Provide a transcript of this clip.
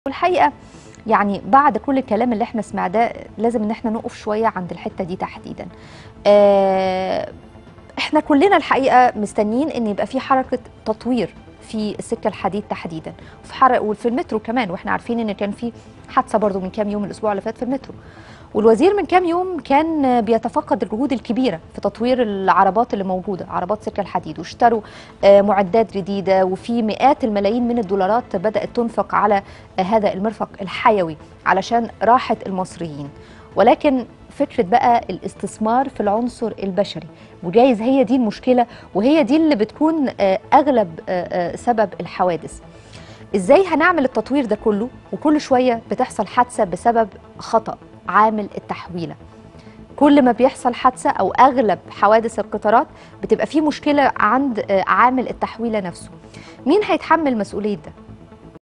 والحقيقه يعني بعد كل الكلام اللي احنا سمعناه لازم ان احنا نقف شويه عند الحته دي تحديدا. آه، احنا كلنا الحقيقه مستنيين ان يبقى في حركه تطوير في السكه الحديد تحديدا وفي حرق وفي المترو كمان واحنا عارفين ان كان في حادثه برضو من كام يوم الاسبوع اللي فات في المترو. والوزير من كام يوم كان بيتفقد الجهود الكبيره في تطوير العربات اللي موجوده عربات سكه الحديد واشتروا آه، معدات جديده وفي مئات الملايين من الدولارات بدات تنفق على آه، هذا المرفق الحيوي علشان راحه المصريين ولكن فكره بقى الاستثمار في العنصر البشري وجايز هي دي المشكله وهي دي اللي بتكون آه، اغلب آه، آه، سبب الحوادث ازاي هنعمل التطوير ده كله وكل شويه بتحصل حادثه بسبب خطا عامل التحويله كل ما بيحصل حادثه او اغلب حوادث القطارات بتبقى في مشكله عند آه، عامل التحويله نفسه مين هيتحمل مسؤوليه ده